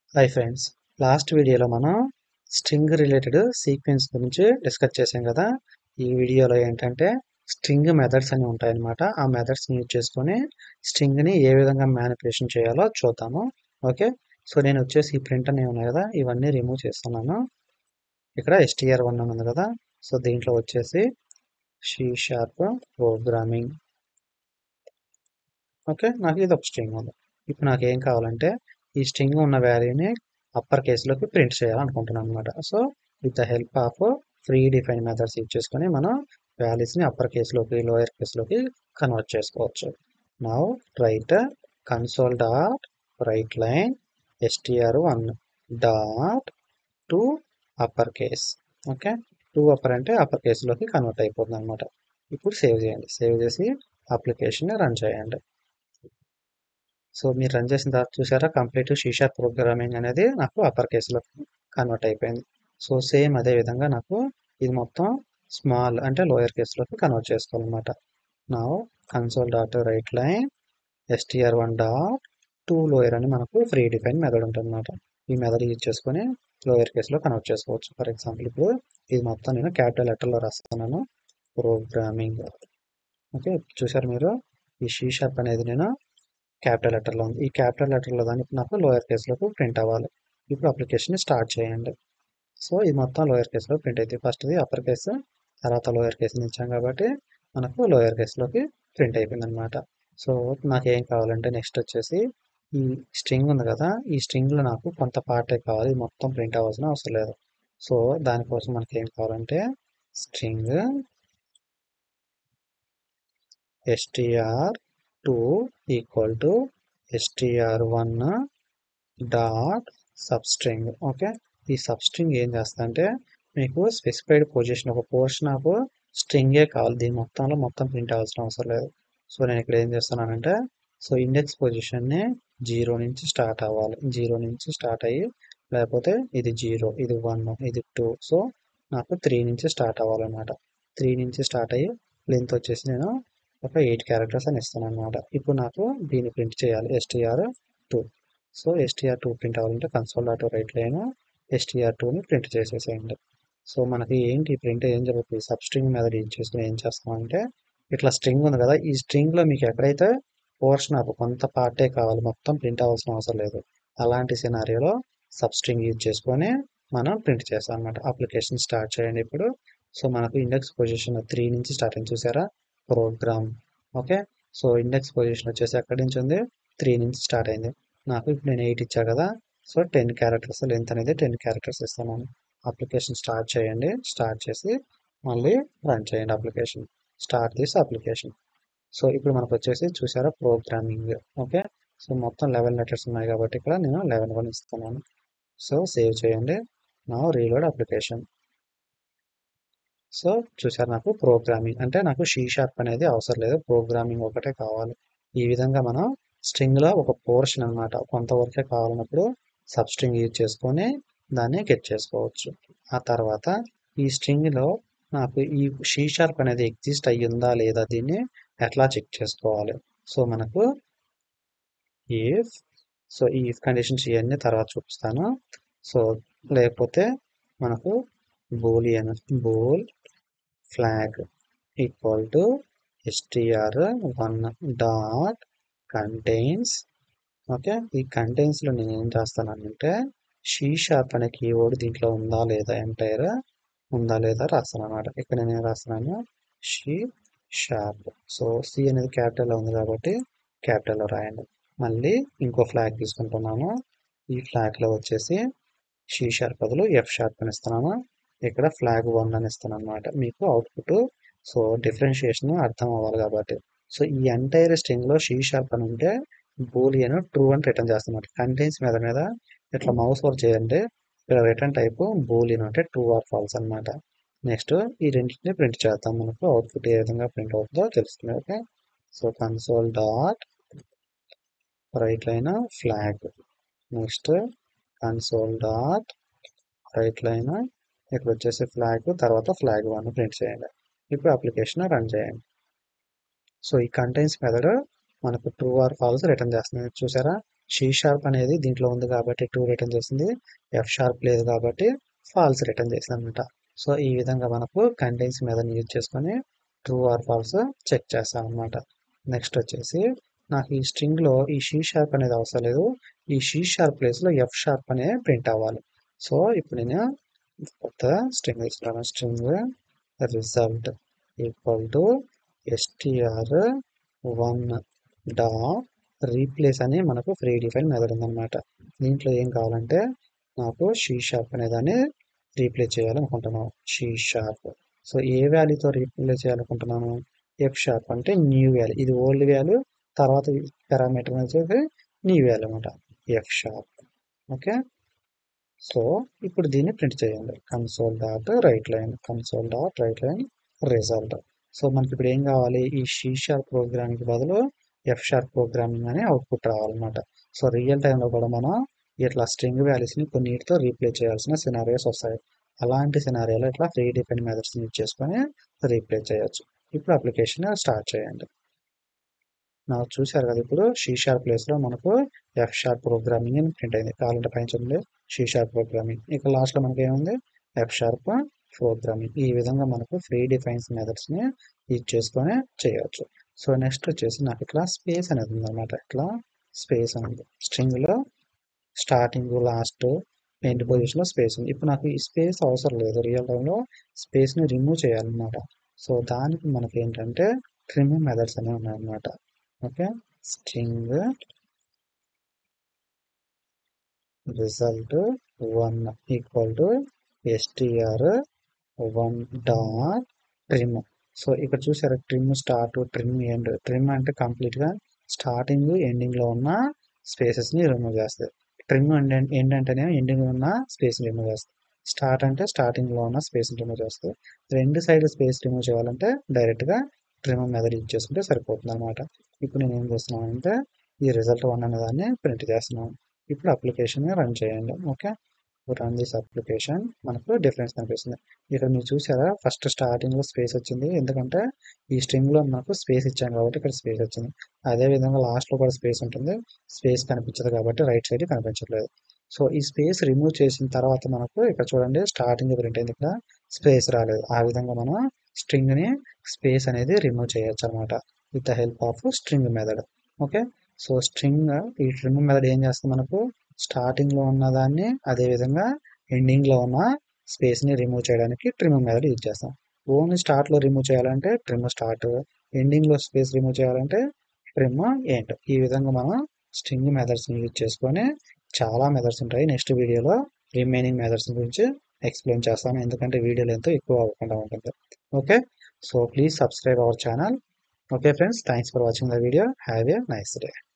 hi friends last వీడియోలో మనం string related sequence గురించి డిస్కస్ చేసాం కదా ఈ వీడియోలో ఏంటంటే స్ట్రింగ్ మెథడ్స్ అని ఉంటాయన్నమాట ఆ మెథడ్స్ని యూజ్ చేసుకొని స్ట్రింగ్ని ఏ విధంగా మ్యానిపులేషన్ చేయాలో చూద్దాము ఓకే సో నేను వచ్చేసి ఈ ప్రింట్ అనేవి ఉన్నాయి కదా ఇవన్నీ రిమూవ్ చేస్తున్నాను ఇక్కడ ఎస్టీఆర్ వన్ ఉంది కదా సో దీంట్లో వచ్చేసి షీ షార్ప్ ప్రోగ్రామింగ్ ఓకే నాకు ఇది ఒక స్ట్రింగ్ ఉంది ఇప్పుడు నాకు ఏం కావాలంటే ఈ స్ట్రింగ్ ఉన్న వాల్యూని అప్పర్ కేసులోకి ప్రింట్ చేయాలనుకుంటున్నాను అనమాట so with the help of free define methods use చేసుకొని మనం వాల్యూస్ని అప్పర్ కేసులోకి లోయర్ కేసులోకి కన్వర్ట్ చేసుకోవచ్చు now write console dot write line STR one dot to upper case okay to upper అంటే అప్పర్ కేసులోకి కన్వర్ట్ అయిపోతుంది అనమాట ఇప్పుడు సేవ్ చేయండి సేవ్ చేసి అప్లికేషన్ రన్ చేయండి సో మీరు రన్ చేసిన తర్వాత చూసారా కంప్లీట్ షీషా ప్రోగ్రామింగ్ అనేది నాకు అప్పర్ కేసులో కన్వర్ట్ అయిపోయింది సో సేమ్ అదే విధంగా నాకు ఇది మొత్తం స్మాల్ అంటే లోయర్ కేసులోకి కన్వర్ట్ చేసుకోవాలన్నమాట నా console dot write line STR one dot to lower అని మనకు ఫ్రీ డిఫైన్ మెథడ్ ఉంటుందన్నమాట ఈ మెథడ్ యూజ్ చేసుకొని లోయర్ కేసులో కన్వర్ట్ చేసుకోవచ్చు ఫర్ ఎగ్జాంపుల్ ఇప్పుడు ఇది మొత్తం నేను క్యాపిటల్ లెటర్లో రాస్తున్నాను ప్రోగ్రామింగ్ ఓకే చూసారు మీరు ఈ షీ షాప్ అనేది నేను క్యాపిటల్ లెటర్లో ఉంది ఈ క్యాపిటల్ లెటర్లో దాన్ని ఇప్పుడు నాకు లోయర్ కేసులోకి ప్రింట్ అవ్వాలి ఇప్పుడు అప్లికేషన్ స్టార్ట్ చేయండి సో ఇది మొత్తం లోయర్ కేసులో ప్రింట్ అవుతుంది ఫస్ట్ ఇది అప్పర్ కేసు తర్వాత లోయర్ కేసు ఇచ్చాం కాబట్టి మనకు లోయర్ కేసులోకి ప్రింట్ అయిపోయింది అనమాట సో నాకు ఏం కావాలంటే నెక్స్ట్ వచ్చేసి ఈ స్ట్రింగ్ ఉంది కదా ఈ స్ట్రింగ్లో నాకు కొంత పార్టే కావాలి మొత్తం ప్రింట్ అవ్వాల్సిన అవసరం లేదు సో దానికోసం మనకి ఏం కావాలంటే string STR two equal to STR one dot substring okay ఈ సబ్స్ట్రింగ్ ఏం చేస్తా అంటే మీకు స్పెసిఫైడ్ పొజిషన్ ఒక పోర్షన్ ఆఫ్ స్ట్రింగే కావాలి దీని మొత్తంలో మొత్తం ప్రింట్ అవ్వాల్సిన అవసరం లేదు సో నేను ఇక్కడ ఏం చేస్తున్నానంటే సో ఇండెక్స్ పొజిషన్ని జీరో నుంచి స్టార్ట్ అవ్వాలి జీరో నుంచి స్టార్ట్ అయ్యి లేకపోతే ఇది జీరో ఇది వన్ ఇది టూ సో నాకు త్రీ నుంచి స్టార్ట్ అవ్వాలన్నమాట త్రీ నుంచి స్టార్ట్ అయ్యి లెంత్ వచ్చేసి నేను ఒక ఎయిట్ క్యారెక్టర్స్ అని ఇస్తాను అనమాట ఇప్పుడు నాకు దీన్ని ప్రింట్ చేయాలి STR two so STR two print అవ్వాలంటే console dot write line STR టూని ప్రింట్ చేసేసేయండి సో మనకి ఏంటి ప్రింట్ ఏం జరుగుతుంది సబ్ స్ట్రింగ్ మీద యూజ్ చేసుకుని ఏం చేస్తామంటే ఇట్లా స్ట్రింగ్ ఉంది కదా ఈ స్ట్రింగ్లో మీకు ఎక్కడైతే పోర్షన్ ఆఫ్ కొంత పార్టే కావాలి మొత్తం ప్రింట్ అవ్వాల్సిన అవసరం లేదు అలాంటి సినారియోలో సబ్ స్ట్రింగ్ యూజ్ చేసుకొని మనం ప్రింట్ చేస్తాం అనమాట అప్లికేషన్ స్టార్ట్ చేయండి ఇప్పుడు సో మనకు ఇండెక్స్ పొజిషన్ త్రీ నుంచి స్టార్ట్ అయింది చూసారా program okay so index position వచ్చేసి ఎక్కడి నుంచి ఉంది త్రీ నుంచి స్టార్ట్ అయింది నాకు ఇప్పుడు నేను ఎయిట్ ఇచ్చా కదా సో టెన్ క్యారెక్టర్స్ లెంత్ అనేది టెన్ క్యారెక్టర్స్ ఇస్తున్నాను అప్లికేషన్ స్టార్ట్ చేయండి స్టార్ట్ చేసి మళ్ళీ రన్ చేయండి application start this application so ఇప్పుడు మనకు వచ్చేసి చూసారా ప్రోగ్రామింగ్ ఓకే సో మొత్తం లెవెన్ లెటర్స్ ఉన్నాయి కాబట్టి ఇక్కడ నేను లెవెన్ వన్ ఇస్తున్నాను సో సేవ్ చేయండి నా రీలోడ్ అప్లికేషన్ సో చూసారు నాకు ప్రోగ్రామింగ్ అంటే నాకు షీ షార్ప్ అనేది అవసరం లేదు ప్రోగ్రామింగ్ ఒకటే కావాలి ఈ విధంగా మనం స్ట్రింగ్లో ఒక పోర్షన్ అనమాట కొంతవరకే కావాలన్నప్పుడు సబ్ స్ట్రింగ్ యూజ్ చేసుకొని దాన్ని గెట్ చేసుకోవచ్చు ఆ తర్వాత ఈ స్ట్రింగ్లో నాకు ఈ షీ షార్ప్ అనేది ఎగ్జిస్ట్ అయ్యిందా లేదా దీన్ని ఎట్లా చెక్ చేసుకోవాలి సో మనకు ఇఫ్ సో ఈ ఇఫ్ కండిషన్స్ ఇవన్నీ తర్వాత చూపిస్తాను సో లేకపోతే మనకు boolean bool flag equal to STR one dot contains okay ఈ కంటైన్స్లో నేను ఏం చేస్తానంటే షీ షార్ప్ అనే కీవర్డ్ దీంట్లో ఉందా లేదా ఎంటైర్ ఉందా లేదా రాస్తాను అనమాట ఇక్కడ నేను ఏం రాస్తున్నాను షీ షార్ప్ సో సి అనేది క్యాపిటల్లో ఉంది కాబట్టి క్యాపిటల్లో రాయండి మళ్ళీ ఇంకో ఫ్లాగ్ తీసుకుంటున్నాను ఈ ఫ్లాగ్లో వచ్చేసి షీ షార్ప్ బదులు ఎఫ్ షార్ప్ అని ఇస్తున్నాను ఇక్కడ ఫ్లాగ్ వన్ అని ఇస్తాను అనమాట మీకు అవుట్పుట్ సో డిఫరెన్షియేషన్ అర్థం అవ్వాలి కాబట్టి సో ఈ ఎంటైర్ స్ట్రింగ్లో షీ షార్ప్ అని ఉంటే బూలియన్ ట్రూ అని రిటర్న్ చేస్తున్నట్టు కంటైన్స్ మీద మీద ఇట్లా మౌస్ వర్క్ చేయండి ఇక్కడ రిటర్న్ టైప్ బూలియన్ అంటే ట్రూ ఆర్ ఫాల్స్ అనమాట నెక్స్ట్ ఈ రెండింటిని ప్రింట్ చేద్దాం మనకు అవుట్పుట్ ఏ విధంగా ప్రింట్ అవుతుందో తెలుస్తుంది okay so console dot write line flag next console dot write line ఇక్కడ వచ్చేసి ఫ్లాగ్ తర్వాత ఫ్లాగ్ వన్ ప్రింట్ చేయండి ఇప్పుడు అప్లికేషన్ రన్ చేయండి సో ఈ కంటైన్స్ మెథడ్ మనకు ట్రూ ఆర్ ఫాల్స్ రిటర్న్ చేస్తుంది చూసారా షీ షార్ప్ అనేది దీంట్లో ఉంది కాబట్టి టూ రిటర్న్ చేసింది ఎఫ్ షార్ప్ లేదు కాబట్టి ఫాల్స్ రిటర్న్ చేసింది అనమాట సో ఈ విధంగా మనకు కంటెన్స్ మెథడ్ యూజ్ చేసుకొని ట్రూ ఆర్ ఫాల్స్ చెక్ చేస్తాం అనమాట నెక్స్ట్ వచ్చేసి నాకు ఈ స్ట్రింగ్ లో ఈ షీ షార్ప్ అనేది అవసరం లేదు ఈ షీ షార్ప్ ప్లేస్ లో ఎఫ్ షార్ప్ అనే ప్రింట్ అవ్వాలి సో ఇప్పుడు నేను కొత్త స్ట్రింగ్ ఇస్తున్నాను string result equal to STR one dot replace అని మనకు ఫ్రీ డిఫైన్ మెథడ్ ఉందన్నమాట దీంట్లో ఏం కావాలంటే నాకు షీ షార్ప్ అనే దాన్ని రీప్లేస్ చేయాలనుకుంటున్నాను షీ షార్ప్ సో ఏ వాల్యూతో రీప్లేస్ చేయాలనుకుంటున్నాను ఎఫ్ షార్ప్ అంటే న్యూ వాల్యూ ఇది ఓల్డ్ వాల్యూ తర్వాత పారామీటర్ వచ్చేసి న్యూ వాల్యూ అనమాట ఎఫ్ షార్ప్ ఓకే సో ఇప్పుడు దీన్ని ప్రింట్ చేయండి console dot write line console dot write line result so మనకి ఇప్పుడు ఏం కావాలి ఈ షీ షార్ప్ ప్రోగ్రామింగ్ బదులు ఎఫ్ షార్ప్ ప్రోగ్రామింగ్ అని అవుట్పుట్ రావాలన్నమాట సో రియల్ టైంలో కూడా మనం ఇట్లా స్ట్రింగ్ వాల్యూస్ని కొన్నిటితో రీప్లేస్ చేయాల్సిన సినారియోస్ వస్తాయి అలాంటి సినారియోలో ఇట్లా ఫ్రీ డిఫైన్ మెథడ్స్ యూజ్ చేసుకొని రీప్లేస్ చేయొచ్చు ఇప్పుడు అప్లికేషన్ స్టార్ట్ చేయండి నాకు చూశారు కదా ఇప్పుడు షీ షార్ప్ ప్లేస్లో మనకు ఎఫ్ షార్ప్ ప్రోగ్రామింగ్ అని ప్రింట్ అయింది కావాలంటే పైన చూడండి షీ షార్ప్ ప్రోగ్రామింగ్ ఇక లాస్ట్లో మనకి ఏముంది ఎఫ్ షార్ప్ ప్రోగ్రామింగ్ ఈ విధంగా మనకు ఫ్రీ డిఫైన్స్ మెథడ్స్ని యూజ్ చేసుకొని చేయవచ్చు సో నెక్స్ట్ వచ్చేసి నాకు ఇట్లా స్పేస్ అనేది ఉందన్నమాట ఇట్లా స్పేస్ అనేది స్ట్రింగ్లో స్టార్టింగ్ లాస్ట్ ఎండ్ పొజిషన్లో స్పేస్ ఉంది ఇప్పుడు నాకు ఈ స్పేస్ అవసరం లేదు రియల్ టైంలో స్పేస్ని రిమూవ్ చేయాలన్నమాట సో దానికి మనకి ఏంటంటే ట్రిమ్ మెథడ్స్ అనేవి ఉన్నాయన్నమాట okay string result one equal to STR one dot trim so ఇక్కడ చూసారా trim start trim end trim అంటే కంప్లీట్గా స్టార్టింగ్ ఎండింగ్లో ఉన్న స్పేసెస్ని రిమూవ్ చేస్తుంది ట్రిమ్ ఎండ్ ఎండ్ అంటేనే ఎండింగ్ ఉన్న స్పేస్ని రిమూవ్ చేస్తుంది స్టార్ట్ అంటే స్టార్టింగ్లో ఉన్న స్పేస్ని రిమూవ్ చేస్తుంది రెండు సైడ్ స్పేస్ రిమూవ్ చేయాలంటే డైరెక్ట్గా ట్రిమ్ మెథడ్ యూజ్ చేసుకుంటే సరిపోతుంది అనమాట ఇప్పుడు నేను ఏం చేస్తున్నాను అంటే ఈ రిజల్ట్ వన్ అనే దాన్ని ప్రింట్ చేస్తున్నాను ఇప్పుడు అప్లికేషన్ రన్ చేయండి ఓకే రన్ దిస్ అప్లికేషన్ మనకు డిఫరెన్స్ కనిపిస్తుంది ఇక్కడ మీరు చూసారా ఫస్ట్ స్టార్టింగ్ లో స్పేస్ వచ్చింది ఎందుకంటే ఈ స్ట్రింగ్ లో మనకు స్పేస్ ఇచ్చాం కాబట్టి ఇక్కడ స్పేస్ వచ్చింది అదే విధంగా లాస్ట్ లో కూడా స్పేస్ ఉంటుంది స్పేస్ కనిపించదు కాబట్టి రైట్ సైడ్ కనిపించట్లేదు సో ఈ స్పేస్ రిమూవ్ చేసిన తర్వాత మనకు ఇక్కడ చూడండి స్టార్టింగ్ ప్రింట్ అయింది ఇక్కడ స్పేస్ రాలేదు ఆ విధంగా మనం స్ట్రింగ్ ని స్పేస్ అనేది రిమూవ్ చేయొచ్చు అనమాట with the help of string method okay so string ఈ స్ట్రింగ్ మెథడ్ ఏం చేస్తుంది మనకు స్టార్టింగ్ లో ఉన్న దాన్ని అదే విధంగా ఎండింగ్ లో ఉన్న స్పేస్ ని రిమూవ్ చేయడానికి ట్రిమ్ మెథడ్ యూజ్ చేస్తాం ఓన్లీ స్టార్ట్ లో రిమూవ్ చేయాలంటే ట్రిమ్ స్టార్ట్ ఎండింగ్ లో స్పేస్ రిమూవ్ చేయాలంటే ట్రిమ్ ఎండ్ ఈ విధంగా మనం స్ట్రింగ్ మెథడ్స్ ని యూజ్ చేసుకొని చాలా మెథడ్స్ ఉంటాయి నెక్స్ట్ వీడియోలో రిమైనింగ్ మెథడ్స్ గురించి ఎక్స్ప్లెయిన్ చేస్తాను ఎందుకంటే వీడియో లెంత్ ఎక్కువ అవ్వకుండా ఉంటుంది okay so please subscribe our channel okay friends thanks for watching the video have a nice day